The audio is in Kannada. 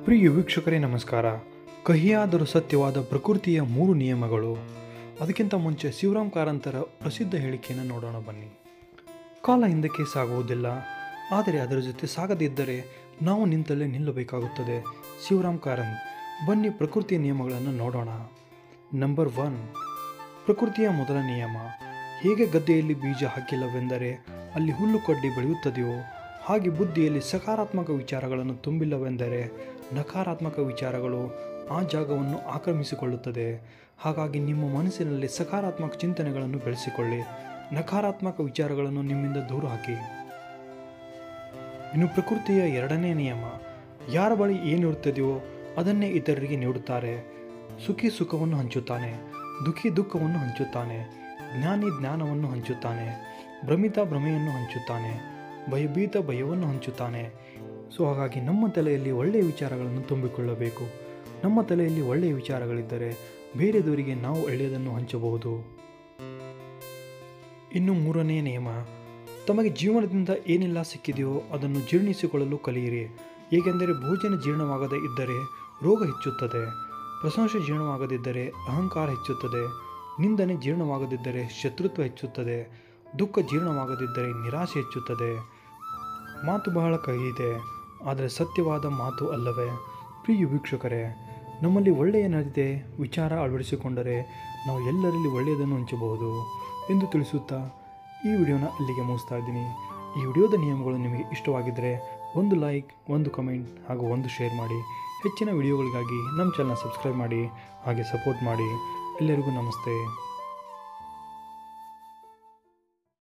ಪ್ರಿಯ ವೀಕ್ಷಕರೇ ನಮಸ್ಕಾರ ಕಹಿಯಾದರೂ ಸತ್ಯವಾದ ಪ್ರಕೃತಿಯ ಮೂರು ನಿಯಮಗಳು ಅದಕ್ಕಿಂತ ಮುಂಚೆ ಶಿವರಾಮ್ ಕಾರಂತರ ಪ್ರಸಿದ್ಧ ಹೇಳಿಕೆಯನ್ನು ನೋಡೋಣ ಬನ್ನಿ ಕಾಲ ಹಿಂದಕ್ಕೆ ಸಾಗುವುದಿಲ್ಲ ಆದರೆ ಅದರ ಜೊತೆ ಸಾಗದಿದ್ದರೆ ನಾವು ನಿಂತಲ್ಲೇ ನಿಲ್ಲಬೇಕಾಗುತ್ತದೆ ಶಿವರಾಮ್ ಕಾರಂತ್ ಬನ್ನಿ ಪ್ರಕೃತಿಯ ನಿಯಮಗಳನ್ನು ನೋಡೋಣ ನಂಬರ್ ಒನ್ ಪ್ರಕೃತಿಯ ಮೊದಲ ನಿಯಮ ಹೇಗೆ ಗದ್ದೆಯಲ್ಲಿ ಬೀಜ ಹಾಕಿಲ್ಲವೆಂದರೆ ಅಲ್ಲಿ ಹುಲ್ಲು ಕಡ್ಡಿ ಬೆಳೆಯುತ್ತದೆಯೋ ಹಾಗೆ ಬುದ್ಧಿಯಲ್ಲಿ ಸಕಾರಾತ್ಮಕ ವಿಚಾರಗಳನ್ನು ತುಂಬಿಲ್ಲವೆಂದರೆ ನಕಾರಾತ್ಮಕ ವಿಚಾರಗಳು ಆ ಜಾಗವನ್ನು ಆಕ್ರಮಿಸಿಕೊಳ್ಳುತ್ತದೆ ಹಾಗಾಗಿ ನಿಮ್ಮ ಮನಸ್ಸಿನಲ್ಲಿ ಸಕಾರಾತ್ಮಕ ಚಿಂತನೆಗಳನ್ನು ಬೆಳೆಸಿಕೊಳ್ಳಿ ನಕಾರಾತ್ಮಕ ವಿಚಾರಗಳನ್ನು ನಿಮ್ಮಿಂದ ದೂರ ಹಾಕಿ ಇನ್ನು ಪ್ರಕೃತಿಯ ಎರಡನೇ ನಿಯಮ ಯಾರ ಬಳಿ ಏನಿರುತ್ತದೆಯೋ ಅದನ್ನೇ ಇತರರಿಗೆ ನೀಡುತ್ತಾರೆ ಸುಖಿ ಸುಖವನ್ನು ಹಂಚುತ್ತಾನೆ ದುಃಖಿ ದುಃಖವನ್ನು ಹಂಚುತ್ತಾನೆ ಜ್ಞಾನಿ ಜ್ಞಾನವನ್ನು ಹಂಚುತ್ತಾನೆ ಭ್ರಮಿತ ಭ್ರಮೆಯನ್ನು ಹಂಚುತ್ತಾನೆ ಭಯಭೀತ ಭಯವನ್ನು ಹಂಚುತ್ತಾನೆ ಸೊ ಹಾಗಾಗಿ ನಮ್ಮ ತಲೆಯಲ್ಲಿ ಒಳ್ಳೆಯ ವಿಚಾರಗಳನ್ನು ತುಂಬಿಕೊಳ್ಳಬೇಕು ನಮ್ಮ ತಲೆಯಲ್ಲಿ ಒಳ್ಳೆಯ ವಿಚಾರಗಳಿದ್ದರೆ ಬೇರೆದವರಿಗೆ ನಾವು ಒಳ್ಳೆಯದನ್ನು ಹಂಚಬಹುದು ಇನ್ನು ಮೂರನೇ ನಿಯಮ ತಮಗೆ ಜೀವನದಿಂದ ಏನೆಲ್ಲ ಸಿಕ್ಕಿದೆಯೋ ಅದನ್ನು ಜೀರ್ಣಿಸಿಕೊಳ್ಳಲು ಕಲಿಯಿರಿ ಏಕೆಂದರೆ ಭೋಜನ ಜೀರ್ಣವಾಗದೇ ಇದ್ದರೆ ರೋಗ ಹೆಚ್ಚುತ್ತದೆ ಪ್ರಶಂಸೆ ಜೀರ್ಣವಾಗದಿದ್ದರೆ ಅಹಂಕಾರ ಹೆಚ್ಚುತ್ತದೆ ನಿಂದನೆ ಜೀರ್ಣವಾಗದಿದ್ದರೆ ಶತ್ರುತ್ವ ಹೆಚ್ಚುತ್ತದೆ ದುಃಖ ಜೀರ್ಣವಾಗದಿದ್ದರೆ ನಿರಾಶೆ ಹೆಚ್ಚುತ್ತದೆ ಮಾತು ಬಹಳ ಕಹಿ ಇದೆ ಆದರೆ ಸತ್ಯವಾದ ಮಾತು ಅಲ್ಲವೇ ಪ್ರಿಯ ವೀಕ್ಷಕರೇ ನಮ್ಮಲ್ಲಿ ಒಳ್ಳೆಯ ನದಿದೆ ವಿಚಾರ ಅಳವಡಿಸಿಕೊಂಡರೆ ನಾವು ಎಲ್ಲರಲ್ಲಿ ಒಳ್ಳೆಯದನ್ನು ಹಂಚಬಹುದು ಎಂದು ತಿಳಿಸುತ್ತಾ ಈ ವಿಡಿಯೋನ ಅಲ್ಲಿಗೆ ಮುಗಿಸ್ತಾ ಇದ್ದೀನಿ ಈ ವಿಡಿಯೋದ ನಿಯಮಗಳು ನಿಮಗೆ ಇಷ್ಟವಾಗಿದ್ದರೆ ಒಂದು ಲೈಕ್ ಒಂದು ಕಮೆಂಟ್ ಹಾಗೂ ಒಂದು ಶೇರ್ ಮಾಡಿ ಹೆಚ್ಚಿನ ವಿಡಿಯೋಗಳಿಗಾಗಿ ನಮ್ಮ ಚಾನಲ್ ಸಬ್ಸ್ಕ್ರೈಬ್ ಮಾಡಿ ಹಾಗೆ ಸಪೋರ್ಟ್ ಮಾಡಿ ಎಲ್ಲರಿಗೂ ನಮಸ್ತೆ